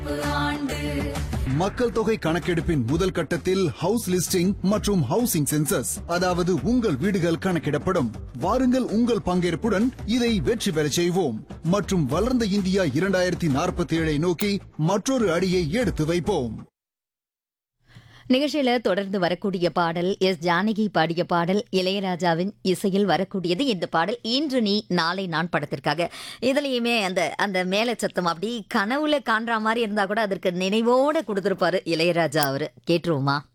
மக்கள் தொகை கணக்கெடுப்பின் முதல் கட்டத்தில் ஹவுஸ் லிஸ்டிங் மற்றும் ஹவுசிங் சென்சஸ் அதாவது உங்கள் வீடுகள் கணக்கிடப்படும் வாருங்கள் உங்கள் பங்கேற்புடன் இதை வெற்றி பெறச் செய்வோம் மற்றும் வளர்ந்த இந்தியா இரண்டாயிரத்தி நாற்பத்தி ஏழை நோக்கி மற்றொரு அடியை எடுத்து வைப்போம் நிகழ்ச்சியில தொடர்ந்து வரக்கூடிய பாடல் எஸ் ஜானகி பாடிய பாடல் இளையராஜாவின் இசையில் வரக்கூடியது இந்த பாடல் இன்று நீ நாளை நான் படத்திற்காக இதுலயுமே அந்த அந்த மேல சத்தம் அப்படி கனவுல காண்ற மாதிரி இருந்தா கூட அதற்கு நினைவோட கொடுத்திருப்பாரு இளையராஜா அவரு கேட்டுருவோமா